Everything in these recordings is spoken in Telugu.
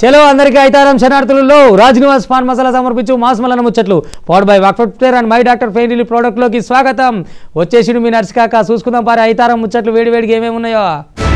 చలో అందరికీ ఐతారం శనార్థులలో రాజ్ నివాస్ పాన్ మసాలా సమర్పించు మాస్మలన ముచ్చట్లు పవర్ బై వాక్ఫెక్టర్ and my doctor pain relief ప్రోడక్ట్లోకి స్వాగతం వచ్చేసిండు మీ నర్స్ కాక చూసుకుందాం పారే ఐతారం ముచ్చట్లు వేడి వేడిగా ఏమేమి ఉన్నాయో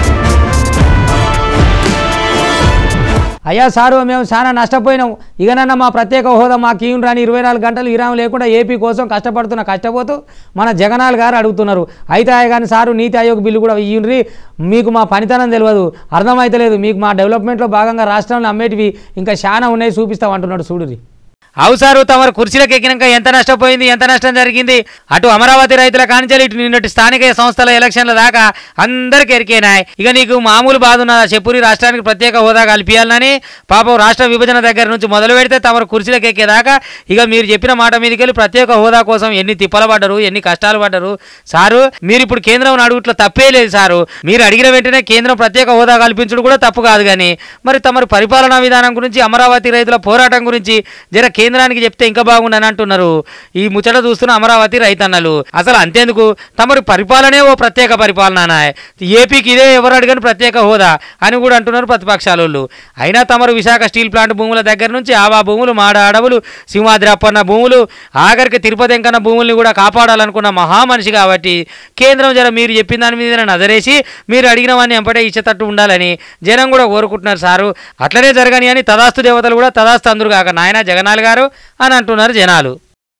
అయ్యా సారు మేము చాలా నష్టపోయినాం ఇకనన్నా మా ప్రత్యేక హోదా మాకు ఇయ్యం రాని ఇరవై నాలుగు గంటలు విరామం లేకుండా ఏపీ కోసం కష్టపడుతున్న కష్టపోతూ మన జగనాల్ గారు అడుగుతున్నారు అయితే అయ్యా కానీ సారు నీతి ఆయోగ్ బిల్లు కూడా ఇయ్యండ్రి మీకు మా పనితనం తెలియదు అర్థమైతలేదు మీకు మా డెవలప్మెంట్లో భాగంగా రాష్ట్రంలో అమ్మేటివి ఇంకా చాలా ఉన్నాయి చూపిస్తాం అంటున్నాడు చూడురి అవుసారు తమరు కుర్చీలకు ఎక్కినాక ఎంత నష్టపోయింది ఎంత నష్టం జరిగింది అటు అమరావతి రైతుల కానించాలి ఇటు నిన్నటి స్థానిక సంస్థల ఎలక్షన్ల దాకా అందరికి ఎరికేనాయి ఇక నీకు మామూలు బాధ ఉన్నదా చెప్పురి రాష్ట్రానికి ప్రత్యేక హోదా కల్పించాలని పాపం రాష్ట్ర విభజన దగ్గర నుంచి మొదలు పెడితే తమరు కుర్చీలకు ఎక్కేదాకా ఇక మీరు చెప్పిన మాట మీదకెళ్ళి ప్రత్యేక హోదా కోసం ఎన్ని తిప్పలు పడ్డరు ఎన్ని కష్టాలు పడ్డరు సారు మీరు ఇప్పుడు కేంద్రం అడుగుట్లో తప్పే లేదు సారు మీరు అడిగిన వెంటనే కేంద్రం ప్రత్యేక హోదా కల్పించడం కూడా తప్పు కాదు కానీ మరి తమరు పరిపాలనా విధానం గురించి అమరావతి రైతుల పోరాటం గురించి జర కేంద్రానికి చెప్తే ఇంకా బాగుండని అంటున్నారు ఈ ముచ్చట చూస్తున్న అమరావతి రైతన్నలు అసలు అంతేందుకు తమరు పరిపాలనే ఓ ప్రత్యేక పరిపాలన ఏపీకి ఇదే ఎవరు అడిగని ప్రత్యేక హోదా అని కూడా అంటున్నారు ప్రతిపక్షాల వాళ్ళు అయినా తమరు విశాఖ స్టీల్ ప్లాంట్ భూముల దగ్గర నుంచి ఆవా భూములు మాడ అడవులు సింహాద్రి అప్పన్న భూములు ఆఖరికి తిరుపతి వెంకన్న భూముల్ని కూడా కాపాడాలనుకున్న మహామనిషి కాబట్టి కేంద్రం జర మీరు చెప్పిన దాని మీద నజరేసి మీరు అడిగినవన్నీ ఎంపటే ఇచ్చేటట్టు ఉండాలని జనం కూడా కోరుకుంటున్నారు సారు అట్లనే జరగని అని తదాస్తు దేవతలు కూడా తదాస్తు అందరు కాక నాయన జగనాల్ గారు అని అంటున్నారు జనాలు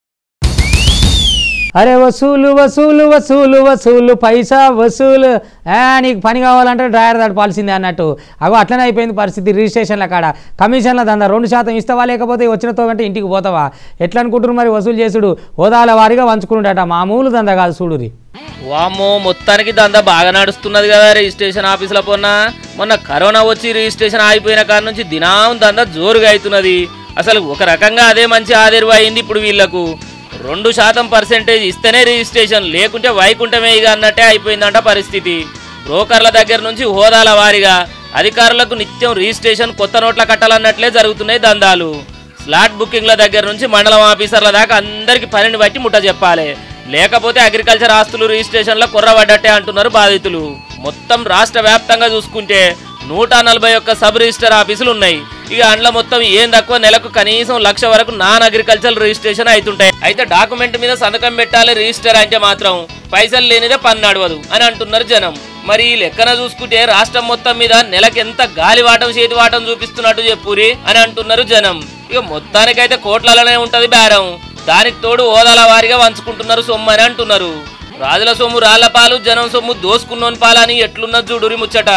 అరే వసూలు వసూలు వసూలు వసూలు పైసా వసూలు ఏ నీకు పని కావాలంటే డ్రైవర్ తడపాల్సిందే అన్నట్టు అగో అట్లనే అయిపోయింది పరిస్థితి రిజిస్ట్రేషన్ల కాడ కమిషన్ల దందా రెండు శాతం ఇస్తావా లేకపోతే వచ్చినతో వెంట ఇంటికి పోతావా ఎట్లా అనుకుంటున్నారు మరి వసూలు చేసుడు హోదాల వారిగా వంచుకుంటాట మామూలు దందా కాదు చూడురి వామ్మో మొత్తానికి దందా బాగా నడుస్తున్నది కదా రిజిస్ట్రేషన్ ఆఫీసుల పొన్న మొన్న కరోనా వచ్చి రిజిస్ట్రేషన్ ఆగిపోయిన కాడ నుంచి దినం దందా జోరుగా అవుతున్నది అసలు ఒక రకంగా అదే మంచి ఆదర్వు అయింది ఇప్పుడు వీళ్లకు రెండు శాతం పర్సెంటేజ్ ఇస్తేనే రిజిస్ట్రేషన్ లేకుంటే వైకుంఠమే ఇక అన్నట్టే అయిపోయిందంట పరిస్థితి బ్రోకర్ల దగ్గర నుంచి హోదాల వారిగా అధికారులకు నిత్యం రిజిస్ట్రేషన్ కొత్త నోట్ల కట్టాలన్నట్లే జరుగుతున్నాయి దందాలు స్లాట్ బుకింగ్ల దగ్గర నుంచి మండలం ఆఫీసర్ల దాకా అందరికి పనిని బట్టి ముట్ట చెప్పాలి లేకపోతే అగ్రికల్చర్ ఆస్తులు రిజిస్ట్రేషన్లో కుర్రబడ్డట్టే అంటున్నారు బాధితులు మొత్తం రాష్ట్ర వ్యాప్తంగా చూసుకుంటే నూట నలభై ఒక్క సబ్ రిజిస్టర్ ఆఫీసులు ఉన్నాయి ఇక అండ్ల మొత్తం ఏం తక్కువ నెలకు కనీసం లక్ష వరకు నాన్ అగ్రికల్చర్ రిజిస్ట్రేషన్ అవుతుంటాయి అయితే డాక్యుమెంట్ మీద సంతకం పెట్టాలి రిజిస్టర్ అంటే మాత్రం పైసలు లేనిదే పని నడవదు అని అంటున్నారు జనం మరి ఈ లెక్కన చూసుకుంటే రాష్ట్రం మొత్తం మీద నెలకు ఎంత గాలి వాటం చేతి వాటం చూపిస్తున్నట్టు చెప్పురి అని అంటున్నారు జనం ఇక మొత్తానికైతే కోట్లలోనే ఉంటది బేరం దానికి తోడు ఓదాల వారిగా వంచుకుంటున్నారు సొమ్ము అని అంటున్నారు రాజుల సొమ్ము రాళ్ల పాలు జనం సొమ్ము దోసుకున్నోని పాలని ఎట్లున్నది చూడురి ముచ్చట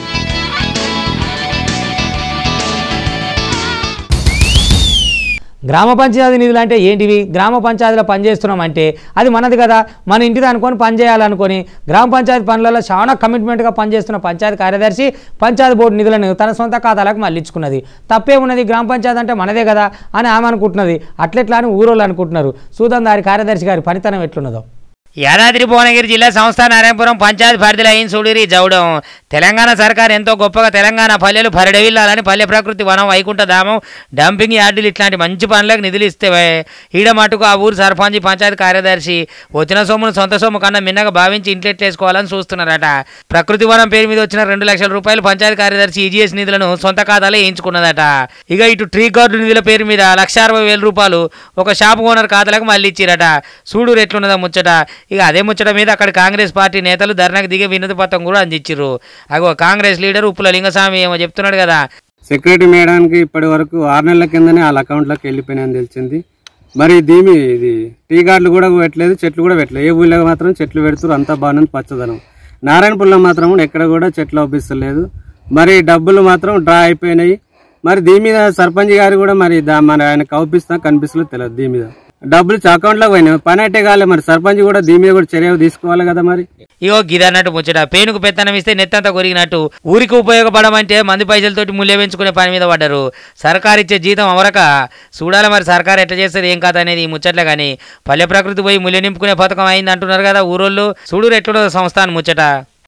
గ్రామ పంచాయతీ నిధులు అంటే ఏంటివి గ్రామ పంచాయతీలో పనిచేస్తున్నాం అంటే అది మనది కదా మన ఇంటిది అనుకొని పని చేయాలనుకొని గ్రామ పంచాయతీ పనులలో చాలా కమిట్మెంట్గా పనిచేస్తున్న పంచాయతీ కార్యదర్శి పంచాయతీ బోర్డు నిధులను తన సొంత ఖాతాలకు మళ్ళించుకున్నది తప్పేమున్నది గ్రామ పంచాయతీ అంటే మనదే కదా అని ఆమె అనుకుంటున్నది అట్లెట్లా అని ఊరోళ్ళు అనుకుంటున్నారు చూద్దాం దారి కార్యదర్శి గారి పనితనం ఎట్లున్నదో యాదాద్రి భువనగిరి జిల్లా సంస్థ నారాయణపురం పంచాయతీ పరిధిలో అయిన చూడిరి జవడం తెలంగాణ సర్కార్ ఎంతో గొప్పగా తెలంగాణ పల్లెలు పరిడవిల్లాలని పల్లె ప్రకృతి వనం వైకుంఠ ధామం డంపింగ్ యార్డులు ఇట్లాంటి మంచి పనులకు నిధులు ఇస్తే ఈడ మటుకు ఆ ఊరు సర్పంచ్ పంచాయతీ కార్యదర్శి వచ్చిన సొమ్మును సొంత సొమ్ము కన్నా మిన్నగా భావించి ఇంట్లెట్లేసుకోవాలని చూస్తున్నారట ప్రకృతి వనం పేరు మీద వచ్చిన రెండు లక్షల రూపాయలు పంచాయతీ కార్యదర్శి ఈజీఎస్ నిధులను సొంత ఖాతాలో వేయించుకున్నదట ఇక ఇటు ట్రీ గార్డు నిధుల పేరు మీద లక్ష అరవై వేల రూపాయలు ఒక షాప్ ఓనర్ ఖాతాలకు మళ్ళీ ఇచ్చిరట చూడు ఎట్లున్నదా ముచ్చట ఇక అదే ముచ్చట మీద అక్కడ కాంగ్రెస్ పార్టీ నేతలు ధర్నాకు దిగే వినతి పత్రం కూడా అందించారు అగో కాంగ్రెస్ లీడర్ ఉప్పుల లింగస్వామి ఏమో చెప్తున్నాడు కదా సెక్యూరిటీ మేడానికి ఇప్పటి వరకు ఆరు నెలల కిందనే వాళ్ళ అకౌంట్లోకి వెళ్ళిపోయినాయని తెలిసింది మరి దీని ఇది టీ గార్డులు కూడా పెట్టలేదు చెట్లు కూడా పెట్టలేదు ఏ ఊళ్ళో మాత్రం చెట్లు పెడుతున్నారు అంతా బాగుంది పచ్చదనం నారాయణపూర్లో మాత్రం ఎక్కడ కూడా చెట్లు అవ్విస్తలేదు మరి డబ్బులు మాత్రం డ్రా అయిపోయినాయి మరి దీని మీద సర్పంచ్ గారు కూడా మరి దా- మన ఆయన కౌపిస్తా కనిపిస్తలేదు తెలియదు దీని మీద డబ్బులు అకౌంట్లోకి పోయినాయి పని అయితే కాలే మరి సర్పంచ్ కూడా దీని మీద కూడా చర్య తీసుకోవాలి కదా మరి ఇగో గిదన్నట్టు ముచ్చట పేనుకు పెత్తనం ఇస్తే నెత్తంతా కొరిగినట్టు ఊరికి ఉపయోగపడమంటే మంది పైసలతోటి ముల్లె పెంచుకునే పని మీద పడ్డారు సర్కార్ ఇచ్చే జీతం అవరక చూడాలి మరి సర్కార్ ఎట్లా చేస్తుంది ఏం కాదు అనేది ఈ ముచ్చట్లే కానీ పల్లె ప్రకృతి పోయి ముల్లె నింపుకునే పథకం అయింది అంటున్నారు కదా ఊరోళ్ళు చూడు ఎట్లుండదు సంస్థాన్ ముచ్చట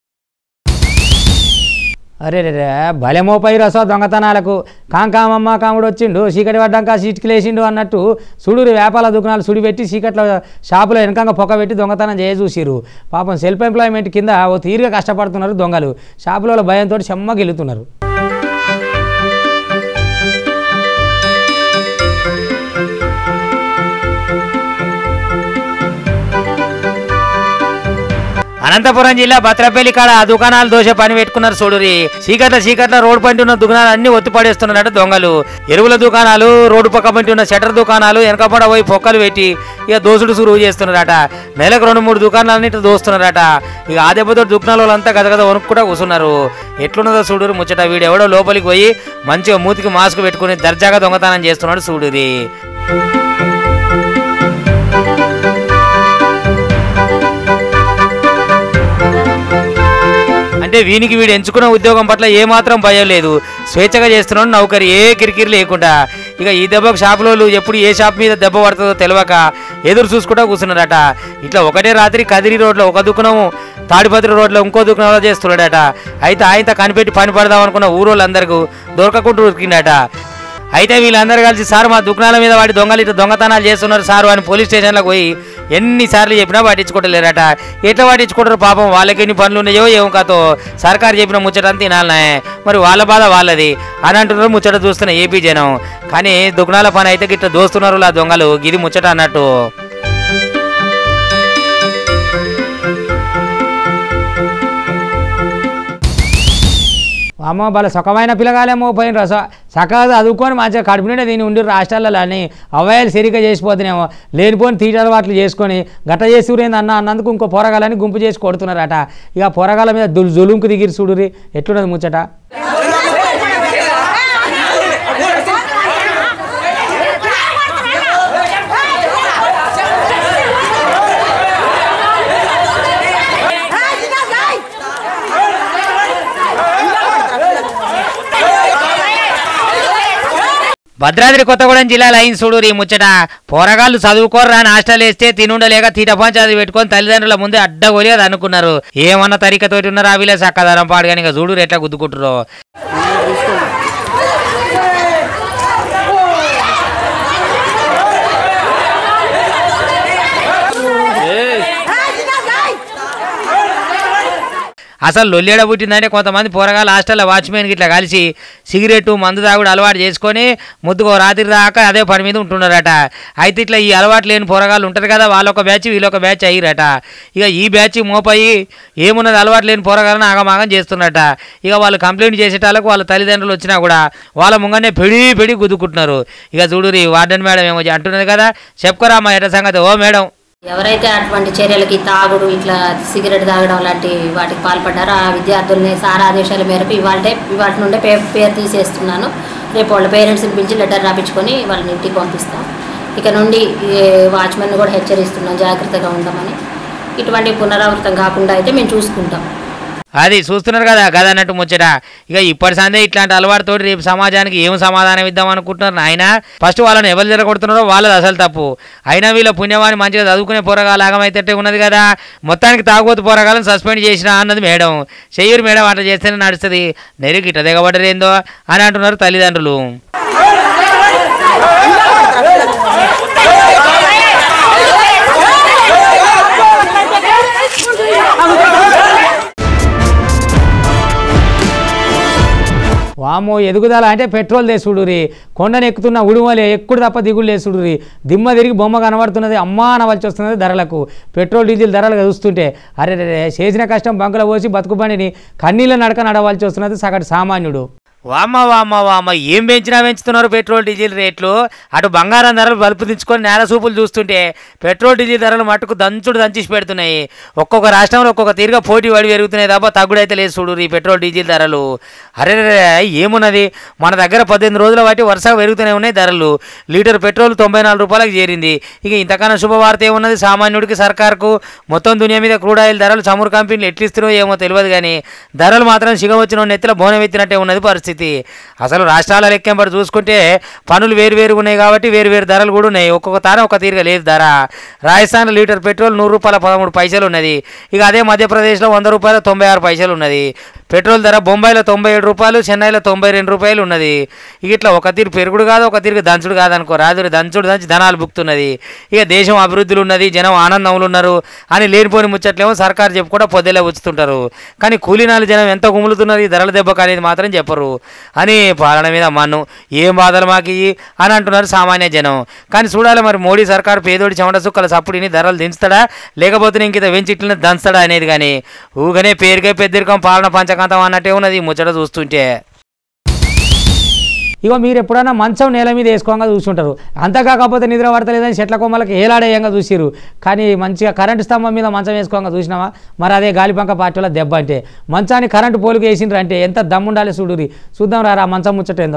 అరే రే భలే మోపై రసో దొంగతనాలకు కాంకామమ్మ కాముడు వచ్చిండు చీకటి పడ్డాక సీట్కి లేచిండు అన్నట్టు సుడురు వ్యాపార దుకాణాలు సుడి పెట్టి చీకట్లో షాపులో వెనకంగా పొక్క పెట్టి దొంగతనం చేయ చూసిరు పాపం సెల్ఫ్ ఎంప్లాయ్మెంట్ కింద ఓ తీరుగా కష్టపడుతున్నారు దొంగలు షాపులలో భయంతో చెమ్మగిల్లుతున్నారు అనంతపురం జిల్లా భద్రపల్లి కాడ ఆ దుకాణాలు దోష పని పెట్టుకున్నారు చూడురి చీకట్ల చీకట్ల రోడ్డు పంటి ఉన్న దుకాణాలు అన్ని ఒత్తి పడేస్తున్నారట దొంగలు ఎరువుల దుకాణాలు రోడ్డు పక్క పంటి ఉన్న షటర్ దుకాణాలు వెనకపడ పోయి పొక్కలు పెట్టి ఇక దోసుడు సురువు చేస్తున్నారట నెలకు రెండు మూడు దుకాణాలని ఇట్లా దోస్తున్నారట ఇక ఆ దెబ్బతో దుకాణాల వాళ్ళంతా గద గద వణుక్కుంటా కూర్చున్నారు ఎట్లున్నదో చూడురు ముచ్చట వీడు ఎవడో లోపలికి పోయి మంచిగా మూతికి మాస్క్ పెట్టుకుని దర్జాగా దొంగతనం చేస్తున్నాడు చూడురి అంటే వీనికి వీడు ఎంచుకున్న ఉద్యోగం పట్ల ఏమాత్రం భయం లేదు స్వేచ్ఛగా చేస్తున్నాడు నౌకరి ఏ కిరికిరి లేకుండా ఇక ఈ దెబ్బకు షాపులోళ్ళు ఎప్పుడు ఏ షాప్ మీద దెబ్బ పడుతుందో తెలియక ఎదురు చూసుకుంటా కూర్చున్నాడట ఇట్లా ఒకటే రాత్రి కదిరి రోడ్లో ఒక దుకాణం తాడిపత్రి రోడ్లో ఇంకో దుకాణంలో చేస్తున్నాడట అయితే ఆయనతో కనిపెట్టి పని పడదాం అనుకున్న ఊరోళ్ళందరికీ దొరకకుండా ఉరికిండట అయితే వీళ్ళందరూ కలిసి సార్ మా దుకాణాల మీద వాడి దొంగలు ఇట్లా దొంగతనాలు చేస్తున్నారు సార్ అని పోలీస్ స్టేషన్లకు పోయి ఎన్నిసార్లు చెప్పినా పట్టించుకోవట్లేరట ఎట్లా పట్టించుకుంటారు పాపం వాళ్ళకి ఎన్ని పనులు ఉన్నాయో ఏం కాతో సర్కారు చెప్పిన ముచ్చట అంతా తినాలనే మరి వాళ్ళ బాధ వాళ్ళది అని అంటున్నారు ముచ్చట చూస్తున్న ఏపీ జనం కానీ దుకాణాల పని అయితే ఇట్లా దోస్తున్నారు ఆ దొంగలు ఇది ముచ్చట అన్నట్టు అమ్మ వాళ్ళ సుఖమైన పిల్లగాలేమో పోయిన రస చక్కగా చదువుకొని మంచిగా కడుపు నిండా దీని ఉండి రాష్ట్రాలలో అని అవ్వాయిలు సరిగ్గా చేసిపోతున్నాయేమో లేనిపోని తీట అలవాట్లు చేసుకొని గట్ట చేసి ఊరేంది అన్న అన్నందుకు ఇంకో పొరగాలని గుంపు చేసి కొడుతున్నారట ఇక పొరగాల మీద దుల్ జులుంకు దిగిరి చూడురి ఎట్లున్నది ముచ్చట భద్రాద్రి కొత్తగూడెం జిల్లాలో అయింది చూడు ఈ ముచ్చట పోరగాళ్ళు చదువుకోర్రా నాష్టాలు వేస్తే తినుండలేక తీట పంచాది పెట్టుకొని తల్లిదండ్రుల ముందే అడ్డగోలి అది అనుకున్నారు ఏమన్నా తరికతోటి ఉన్నారు అవిలే సక్కదారం పాడుగాని ఇక చూడు ఎట్లా గుద్దుకుంటారో అసలు లొల్లేడ పుట్టిందంటే కొంతమంది పోరగాళ్ళు హాస్టల్లో వాచ్మెన్ ఇట్లా కలిసి సిగరెట్ మందు తాగుడు అలవాటు చేసుకొని ముద్దుకో రాత్రి దాకా అదే పని మీద ఉంటున్నారట అయితే ఇట్లా ఈ అలవాటు లేని పోరగాళ్ళు ఉంటారు కదా వాళ్ళొక బ్యాచ్ వీళ్ళొక బ్యాచ్ అయ్యిరట ఇక ఈ బ్యాచ్ మోపయి ఏమున్నది అలవాటు లేని పోరగాళ్ళని ఆగమాగం చేస్తున్నట ఇక వాళ్ళు కంప్లైంట్ చేసేటాలకు వాళ్ళ తల్లిదండ్రులు వచ్చినా కూడా వాళ్ళ ముంగనే పెడి పెడి గుద్దుకుంటున్నారు ఇక చూడురి వార్డెన్ మేడం ఏమో అంటున్నది కదా చెప్పుకోరా మా ఎట సంగతి ఓ మేడం ఎవరైతే అటువంటి చర్యలకి తాగుడు ఇట్లా సిగరెట్ తాగడం లాంటి వాటికి పాల్పడ్డారో ఆ విద్యార్థుల్ని సార్ ఆదేశాల మేరకు ఇవాళ ఇవాటి నుండే పే పేరు తీసేస్తున్నాను రేపు వాళ్ళ పేరెంట్స్ని పిలిచి లెటర్ రాపించుకొని వాళ్ళని ఇంటికి పంపిస్తాం ఇక నుండి వాచ్మెన్ కూడా హెచ్చరిస్తున్నాం జాగ్రత్తగా ఉండమని ఇటువంటి పునరావృతం కాకుండా అయితే మేము చూసుకుంటాం అది చూస్తున్నారు కదా గద అన్నట్టు ముచ్చట ఇక ఇప్పటి సందే ఇట్లాంటి అలవాటుతోటి రేపు సమాజానికి ఏం సమాధానం ఇద్దాం అనుకుంటున్నారు ఆయన ఫస్ట్ వాళ్ళని ఎవరు జరగొడుతున్నారో వాళ్ళది అసలు తప్పు అయినా వీళ్ళ పుణ్యవాన్ని మంచిగా చదువుకునే పోరగాలు ఆగమైతే ఉన్నది కదా మొత్తానికి తాగుబోతు పోరగాలను సస్పెండ్ చేసిన అన్నది మేడం చెయ్యూరు మేడం అట్లా చేస్తేనే నడుస్తుంది నెరికి ఇట్లా దిగబడరేందో అని అంటున్నారు తల్లిదండ్రులు వామో ఎదుగుదల అంటే పెట్రోల్ దేశుడురి కొండను ఎక్కుతున్న ఉడుమలే ఎక్కుడు తప్ప దిగులు లేసుడురి దిమ్మ తిరిగి బొమ్మ కనబడుతున్నది అమ్మా అనవలసి వస్తున్నది ధరలకు పెట్రోల్ డీజిల్ ధరలు చూస్తుంటే అరే రే, రే, చేసిన కష్టం బంకులో పోసి బతుకు బండిని కన్నీళ్ళ నడక నడవాల్సి వస్తున్నది సగటు సామాన్యుడు వామ్మ వామ్మ వామ్మ ఏం పెంచినా పెంచుతున్నారు పెట్రోల్ డీజిల్ రేట్లు అటు బంగారం ధరలు బలుపు దించుకొని నేల సూపులు చూస్తుంటే పెట్రోల్ డీజిల్ ధరలు మట్టుకు దంచుడు దంచేసి పెడుతున్నాయి ఒక్కొక్క రాష్ట్రంలో ఒక్కొక్క తీరుగా పోటీ పడి పెరుగుతున్నాయి తప్ప తగ్గుడైతే లేదు చూడు ఈ పెట్రోల్ డీజిల్ ధరలు అరే రే, రే, ఏమున్నది మన దగ్గర పద్దెనిమిది రోజుల బట్టి వరుసగా పెరుగుతూనే ఉన్నాయి ధరలు లీటర్ పెట్రోల్ తొంభై నాలుగు రూపాయలకు చేరింది ఇక ఇంతకన్నా శుభవార్త ఏమున్నది సామాన్యుడికి సర్కార్కు మొత్తం దునియా మీద క్రూడ్ ఆయిల్ ధరలు చమురు కంపెనీలు ఎట్లిస్తున్నాయో ఏమో తెలియదు కానీ ధరలు మాత్రం సిగ వచ్చిన నెత్తిలో బోనం ఎత్తినట్టే ఉన్నది పరిస్థితి అసలు రాష్ట్రాల లెక్కెంబడి చూసుకుంటే పనులు వేరు వేరు ఉన్నాయి కాబట్టి వేరు వేరు ధరలు కూడా ఉన్నాయి ఒక్కొక్క తారం ఒక తీరుగా లేదు ధర రాజస్థాన్ లీటర్ పెట్రోల్ నూరు రూపాయల పదమూడు పైసలు ఉన్నది ఇక అదే మధ్యప్రదేశ్లో వంద రూపాయల తొంభై ఆరు పైసలు ఉన్నది పెట్రోల్ ధర బొంబాయిలో తొంభై ఏడు రూపాయలు చెన్నైలో తొంభై రెండు రూపాయలు ఉన్నది ఇక ఇట్లా ఒక తీరు పెరుగుడు కాదు ఒక తీరు దంచుడు కాదు అనుకో రాదు దంచుడు దంచి ధనాలు బుక్తున్నది ఇక దేశం అభివృద్ధులు ఉన్నది జనం ఆనందంలో ఉన్నారు అని లేనిపోని ముచ్చట్లేమో సర్కారు చెప్పు కూడా పొద్దులే ఉంచుతుంటారు కానీ కూలీనాలు జనం ఎంత గుములుతున్నది ధరల దెబ్బకు అనేది మాత్రం చెప్పరు అని పాలన మీద మన్ను ఏం బాధలు మాకు ఇయ్యి అని అంటున్నారు సామాన్య జనం కానీ చూడాలి మరి మోడీ సర్కారు పేదోడి చెమట సుక్కల సప్పుడిని ధరలు దించుతాడా లేకపోతే ఇంకిత వెంచిట్లని దంచుతాడా అనేది కానీ ఊగనే పేరుకే పెద్దరికం పాలన పంచకాంతం అన్నట్టే ఉన్నది ఈ ముచ్చట చూస్తుంటే ఇగో మీరు ఎప్పుడైనా మంచం నేల మీద వేసుకోగా చూసుంటారు అంతా కాకపోతే నిద్ర పడతలేదని చెట్ల కొమ్మలకి ఏలాడేయంగా చూసిరు కానీ మంచిగా కరెంటు స్తంభం మీద మంచం వేసుకోగా చూసినావా మరి అదే గాలిపంక పార్టీలో దెబ్బ అంటే మంచాన్ని కరెంటు పోలుకు వేసిండ్రు అంటే ఎంత దమ్ముండాలి చూడురి చూద్దాం రారా మంచం ముచ్చటేందో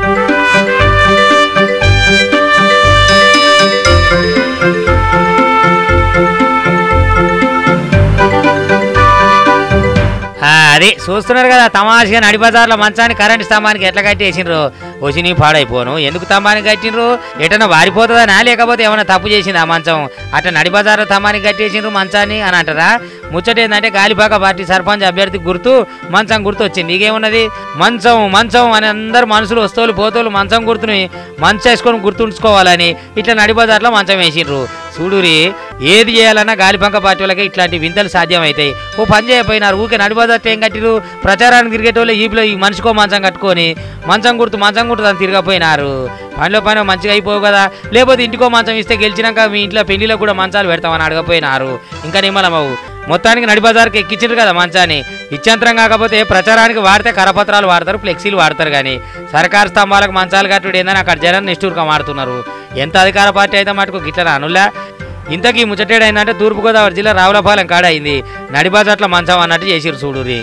ఆ, అది చూస్తున్నారు కదా తమాషగా నడి బజార్లో మంచాన్ని కరెంట్ స్తంభానికి ఎట్లా కట్టేసిండ్రు వచ్చి నీ పాడైపోను ఎందుకు స్తంభానికి కట్టిండ్రు ఎటన్నా వారిపోతుందనా లేకపోతే ఏమైనా తప్పు చేసింది ఆ మంచం అట్లా నడి బజార్లో స్తంభానికి కట్టేసిండ్రు మంచాన్ని అని అంటారా ముచ్చట ఏంటంటే గాలిపాక పార్టీ సర్పంచ్ అభ్యర్థి గుర్తు మంచం గుర్తు వచ్చింది నీకేమున్నది మంచం మంచం అని అందరు మనుషులు వస్తువులు పోతులు మంచం గుర్తుని మంచం వేసుకొని గుర్తుంచుకోవాలని ఇట్లా నడి బజార్లో మంచం వేసిండ్రు చూడురి ఏది చేయాలన్నా గాలిపంక పార్టీ వాళ్ళకి ఇట్లాంటి వింతలు సాధ్యమవుతాయి ఓ పని చేయకపోయినారు ఊకే నడిపోదట్టు ఏం కట్టిరు ప్రచారానికి తిరిగేటోళ్ళు ఈపులో ఈ మనిషికో మంచం కట్టుకొని మంచం గుర్తు మంచం గుర్తు దాన్ని తిరగపోయినారు పనిలో పని మంచిగా అయిపోవు కదా లేకపోతే ఇంటికో మంచం ఇస్తే గెలిచినాక మీ ఇంట్లో పెళ్లిలో కూడా మంచాలు పెడతామని అడగపోయినారు ఇంకా నిమ్మలమవు మొత్తానికి నడిబజార్కి ఎక్కించారు కదా మంచాన్ని ఇచ్చంతరం కాకపోతే ప్రచారానికి వాడితే కరపత్రాలు వాడతారు ఫ్లెక్సీలు వాడతారు కానీ సర్కారు స్తంభాలకు మంచాలు కట్టుడు ఏందని అక్కడ జనం నిష్ఠూరుగా మారుతున్నారు ఎంత అధికార పార్టీ అయితే మటుకు గిట్ల అనులా ఇంతకీ ముచ్చటేడైందంటే తూర్పుగోదావరి జిల్లా రావులపాలెం కాడ అయింది నడిబాజట్ల మంచం అన్నట్టు చేసిరు చూడురి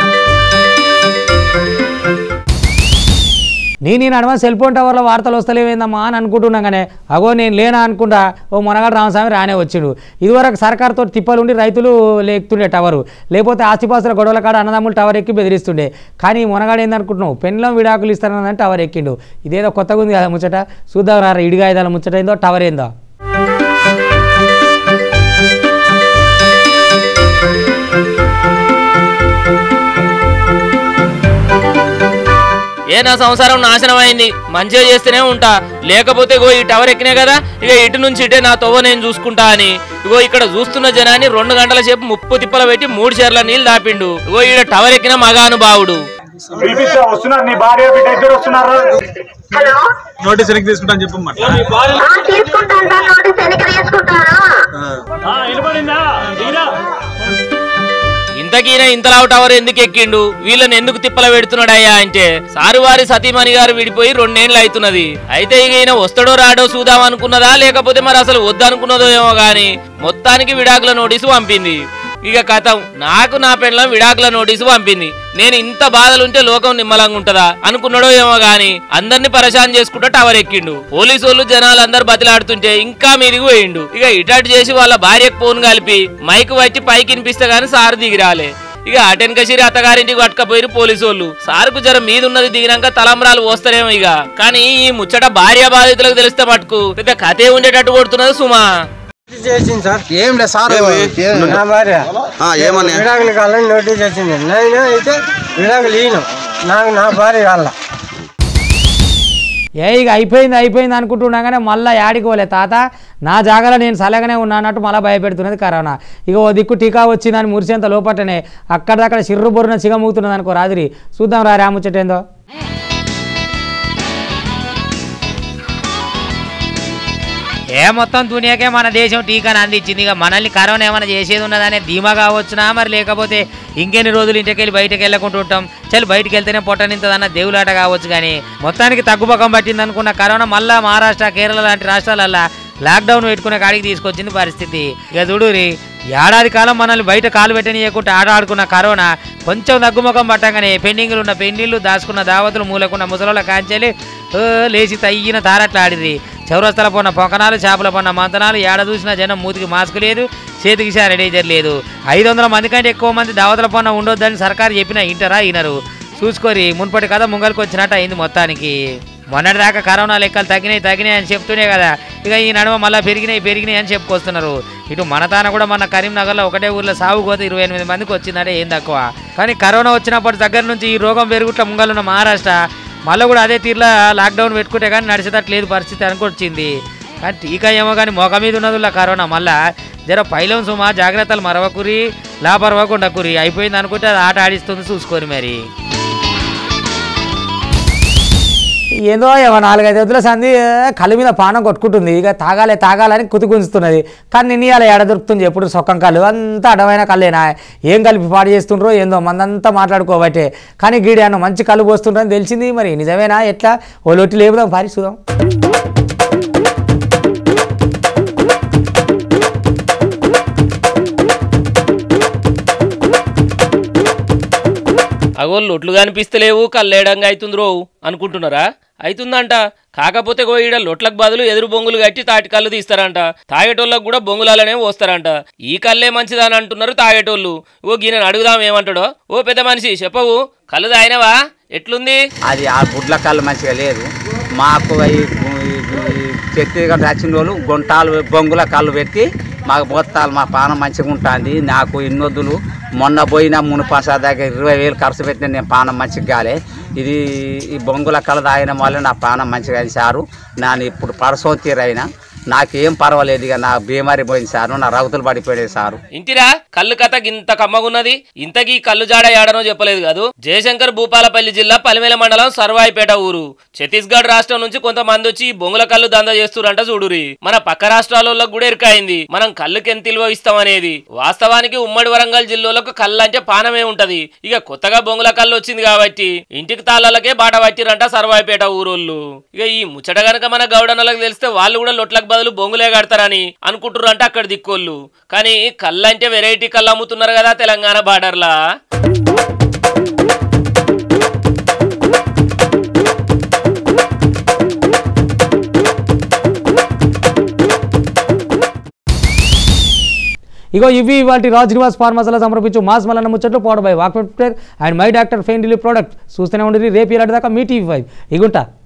నేను నేను అడవ సెల్ ఫోన్ టవర్లో వార్తలు వస్తలేవేందమ్మా అని అనుకుంటున్నాం కానీ అగో నేను లేనా అనుకుంటా ఓ మునగాడు రామస్వామి రానే వచ్చిండు ఇదివరకు సర్కార్తో తిప్పలు ఉండి రైతులు లేకుతుండే టవరు లేకపోతే ఆస్తిపాస్తుల గొడవల కాడ అన్నదమ్ములు టవర్ ఎక్కి బెదిరిస్తుండే కానీ ఈ మునగాడు ఏందనుకుంటున్నావు పెన్లం విడాకులు ఇస్తానని టవర్ ఎక్కిండు ఇదేదో కొత్తగా ఉంది కదా ముచ్చట చూద్దాం రా ఇడిగాయిదాల ముచ్చట ఏందో టవర్ ఏందో ఏ నా సంసారం నాశనం అయింది మంచిగా చేస్తూనే ఉంటా లేకపోతే ఇగో ఈ టవర్ ఎక్కినే కదా ఇక ఇటు నుంచి ఇటే నా తొవ్వ నేను చూసుకుంటా అని ఇగో ఇక్కడ చూస్తున్న జనాన్ని రెండు గంటల సేపు ముప్పు తిప్పల పెట్టి మూడు చీరల నీళ్ళు దాపిండు ఇగో ఈడ టవర్ ఎక్కిన మగానుభావుడు పిలిపిస్తా వస్తున్నారు నీ భార్య బిడ్డ ఇద్దరు వస్తున్నారు హలో నోటీస్ వెనక్కి తీసుకుంటాను చెప్పు మాట ఆ, తీసుకుంటాను సార్ నోటీస్ వెనక్కి తీసుకుంటాను ఇంతకీన ఇంతలావు టవర్ ఎందుకు ఎక్కిండు వీళ్ళని ఎందుకు తిప్పల పెడుతున్నాడయ్యా అంటే సారువారి సతీమణి గారు విడిపోయి రెండేళ్లు అవుతున్నది అయితే ఇక ఈయన వస్తాడో రాడో చూద్దాం అనుకున్నదా లేకపోతే మరి అసలు వద్దనుకున్నదో ఏమో గాని మొత్తానికి విడాకుల నోటీసు పంపింది ఇక కథం నాకు నా పెళ్ళం విడాకుల నోటీసు పంపింది నేను ఇంత బాధలుంటే లోకం నిమ్మలంగా ఉంటదా అనుకున్నాడో ఏమో గాని అందరిని పరేషాన్ చేసుకుంటూ టవర్ ఎక్కిండు పోలీసు వాళ్ళు జనాలు అందరు బతిలాడుతుంటే ఇంకా మీదికి పోయిండు ఇక ఇటాటి చేసి వాళ్ళ భార్యకు ఫోన్ కలిపి మైక్ వచ్చి పైకి వినిపిస్తే గాని సార్ దిగిరాలే ఇక అటెన్కసిరి అత్తగారింటికి పట్టుకపోయారు పోలీసు వాళ్ళు సార్కు జర మీద ఉన్నది దిగినాక తలంబరాలు పోస్తారేమో ఇక కానీ ఈ ముచ్చట భార్య బాధితులకు తెలిస్తే మటుకు పెద్ద కథే ఉండేటట్టు కొడుతున్నది సుమా చేసింది సార్ ఏం లేదు సార్ నా భార్య ఆ, ఏమని విడాకులు కావాలని నోటీస్ వచ్చింది నేను అయితే విడాకులు ఇయ్యను నాకు నా భార్య కావాల ఏ ఇక అయిపోయింది అయిపోయింది అనుకుంటున్నాగానే మళ్ళీ యాడికి పోలే తాత నా జాగాలో నేను సలగానే ఉన్నా అన్నట్టు మళ్ళీ భయపెడుతున్నది కరోనా ఇక ఓ దిక్కు టీకా వచ్చిందని మురిసేంత లోపటనే అక్కడక్కడ సిర్రు బొర్రున సిగమూగుతున్నది అనుకో రాత్రి చూద్దాం రా రాముచ్చటేందో ఏ మొత్తం దునియాకే మన దేశం టీకాని అందించింది ఇక మనల్ని కరోనా ఏమైనా చేసేది ఉన్నదనే ధీమా కావచ్చునా మరి లేకపోతే ఇంకెన్ని రోజులు ఇంటికెళ్ళి బయటకు వెళ్ళకుండా ఉంటాం చలి బయటికి వెళ్తేనే పొట్టనింతదన్న దేవులాట కావచ్చు కానీ మొత్తానికి తగ్గుపకం పట్టింది అనుకున్న కరోనా మళ్ళా మహారాష్ట్ర కేరళ లాంటి రాష్ట్రాలల్లో లాక్డౌన్ పెట్టుకునే కాడికి తీసుకొచ్చింది పరిస్థితి ఇక చూడురి ఏడాది కాలం మనల్ని బయట కాలు పెట్టనీయకుండా ఆట ఆడుకున్న కరోనా కొంచెం తగ్గుముఖం పట్టంగానే పెండింగ్లు ఉన్న పెండిళ్ళు దాచుకున్న దావతులు మూలకున్న ముసలోళ్ళ కాంచెలి ఓ, లేచి తయ్యిన తారట్లా ఆడిది చౌరస్తల పొన్న పొకనాలు చేపల పొన్న మంతనాలు ఏడ చూసినా జనం మూతికి మాస్క్ లేదు చేతికి శానిటైజర్ లేదు ఐదు వందల మంది కంటే ఎక్కువ మంది దావతల పొన్న ఉండొద్దని సర్కారు చెప్పినా ఇంటరా ఈనరు చూసుకొని మున్పటి కథ ముంగల్కి వచ్చినట్టు అయింది మొత్తానికి మొన్నటిదాకా కరోనా లెక్కలు తగ్గినాయి తగ్గినాయి అని చెప్తూనే కదా ఇక ఈ నడుమ మళ్ళీ పెరిగినాయి పెరిగినాయి అని చెప్పుకొస్తున్నారు ఇటు మన తాన కూడా మన కరీంనగర్లో ఒకటే ఊర్లో సాగు పోతే ఇరవై ఎనిమిది మందికి వచ్చిందంటే ఏం తక్కువ కానీ కరోనా వచ్చినప్పటి దగ్గర నుంచి ఈ రోగం పెరుగుట్ల ముంగలున్న మహారాష్ట్ర మళ్ళీ కూడా అదే తీరులో లాక్డౌన్ పెట్టుకుంటే కానీ నడిచేటట్లేదు పరిస్థితి అనుకొచ్చింది కానీ టీకా ఏమో కానీ మొగ మీద ఉన్నదిలా కరోనా మళ్ళా జర పైలం సుమా జాగ్రత్తలు మరవకురి లాపరవకుండకురి అయిపోయింది అనుకుంటే అది ఆట ఆడిస్తుంది చూసుకొని మరి ఏదో ఏమో నాలుగైదు వద్దుల సంది కళ్ళు మీద పానం కొట్టుకుంటుంది ఇక తాగాలే తాగాలని కుతి గుంజుతున్నది కానీ నిన్న ఇవాళ ఎడ దొరుకుతుంది ఎప్పుడు సొక్కం కళ్ళు అంతా అడమైన కళ్ళేనా ఏం కలిపి పాడు చేస్తుండ్రో ఏందో మందంతా మాట్లాడుకోబట్టే కానీ గీడి అన్న మంచి కళ్ళు పోస్తుండ్రని తెలిసింది మరి నిజమేనా ఎట్లా ఓ లొట్టి లేపుదాం పారి చూద్దాం అగో లొట్లు కనిపిస్తలేవు కల్లేడంగా అవుతుంది రో అనుకుంటున్నారా అవుతుందంట కాకపోతే గో ఈడ లొట్లకు బదులు ఎదురు బొంగులు కట్టి తాటి కళ్ళు తీస్తారంట తాగేటోళ్ళకు కూడా బొంగులాలనే పోస్తారంట ఈ కళ్ళే మంచిదని అంటున్నారు తాగేటోళ్ళు ఓ గీనని అడుగుదాం ఏమంటాడో ఓ పెద్ద మనిషి చెప్పవు కళ్ళు తాగినవా ఎట్లుంది అది ఆ గుడ్ల కళ్ళు మంచిగా లేదు మాకు ఈ ఛత్తీస్గఢ్ వచ్చిన వాళ్ళు గుంటాలు బొంగుల కళ్ళు పెట్టి మాకు బొత్తాలు మా పానం మంచిగా ఉంటుంది నాకు ఇన్నొద్దులు మొన్న పోయిన మునుపాస దగ్గర ఇరవై వేలు ఖర్చు పెట్టిన నేను పానం మంచిగా కాలే ఇది ఈ బొంగుల కళ తాగిన వల్ల నా పానం మంచిగా అయింది సారు నేను ఇప్పుడు పరసోతీరైనా నాకేం పర్వాలేదు ఇక నా బీమారి పోయింది సారు నా రౌతులు పడిపోయాయి సారు ఇంటిరా కళ్ళు కథ ఇంత కమ్మగున్నది ఇంతకీ కళ్ళు జాడ ఏడనో చెప్పలేదు కాదు జయశంకర్ భూపాలపల్లి జిల్లా పలిమేల మండలం సర్వాయిపేట ఊరు ఛత్తీస్గఢ్ రాష్ట్రం నుంచి కొంతమంది వచ్చి ఈ బొంగుల కళ్ళు దందా చేస్తురంట చూడురి మన పక్క రాష్ట్రాలలో కూడా ఎరికైంది మనం కళ్ళుకి ఎంత విలువ ఇస్తామనేది వాస్తవానికి ఉమ్మడి వరంగల్ జిల్లాలకు కళ్ళు అంటే పానమే ఉంటది ఇక కొత్తగా బొంగుల కళ్ళు వచ్చింది కాబట్టి ఇంటికి తాళాలకే బాట పట్టిరంట సర్వాయిపేట ఊరోళ్ళు ఇక ఈ ముచ్చట గనక మన గౌడన్నలకు తెలిస్తే వాళ్ళు కూడా లొట్లకు బదులు బొంగులే కడతారని అనుకుంటున్నారు అంటే అక్కడ దిక్కోళ్ళు కానీ కళ్ళు అంటే వెరైటీ కళ్ళు అమ్ముతున్నారు కదా తెలంగాణ బార్డర్లా ఇగో ఇవి వాటి రాజ్ నివాస్ ఫార్మసీలో సమర్పించు మాస్ మలన్న ముచ్చట్లు power by walk and my doctor pain relief product చూస్తూనే ఉండి రేపు ఇలాంటి దాకా మీ టీవీ ఫైవ్ ఇగుంటా